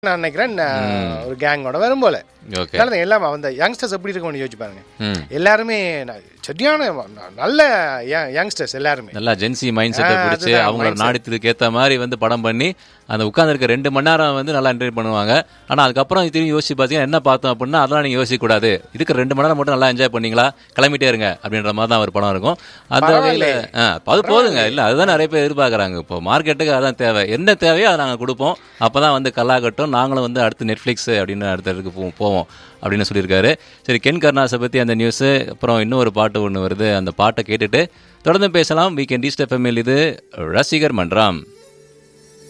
நான் நினைக்கிறேன் நான் ஒரு கேங்கோட வரும் போல ஓகே காரணம் எல்லாம் அந்த யங்ஸ்டர்ஸ் எப்படி இருக்கும்னு யோசிச்சு பாருங்க ம் எல்லாருமே ந- சரியான ந- நல்ல யங்ஸ்டர்ஸ் எல்லாருமே நல்லா ஜென்சி மைண்ட் செட்டை ஆ, பிடிச்சி அதுதான் அவங்களோட mindset. நாடித்ததுக்கு ஏற்ற மாதிரி வந்து படம் பண்ணி அந்த உட்காந்துருக்க ரெண்டு மணி நேரம் வந்து நல்லா என்ஜாய் பண்ணுவாங்க ஆனால் அதுக்கப்புறம் திரும்பி யோசிச்சு பார்த்தீங்கன்னா என்ன பார்த்தோம் அப்படின்னா அதெல்லாம் நீங்கள் யோசிக்கக்கூடாது இதுக்கு ரெண்டு மணி நேரம் மட்டும் நல்லா என்ஜாய் பண்ணீங்களா கிளம்பிட்டே இருங்க அப்படின்ற மாதிரி தான் ஒரு படம் இருக்கும் அந்த வகையில் பரவாயில்லையே. அது போதுங்க இல்லை அதுதான் நிறைய பேர் எதிர்பார்க்குறாங்க இப்போ மார்க்கெட்டுக்கு அதான் தேவை என்ன தேவையோ அதை நாங்கள் கொடுப்போம் அப்போ தான் வந்து கல்லாகட்டும் நாங்களும் வந்து அடுத்து நெட்ஃப்ளிக்ஸ் அப்படின்னு அடுத்த இடத்துக்கு போ- போவோம் அப்படின்னு சொல்லியிருக்காரு சரி கென் கர்னாஸை பற்றி அந்த நியூஸு அப்புறம் இன்னொரு பாட்டு ஒன்று வருது அந்த பாட்டை கேட்டுட்டு தொடர்ந்து பேசலாம் வீக்கெண்ட் ஈஸ்ட் எஃப்எம்எல் இது ரசிகர் மன்றம்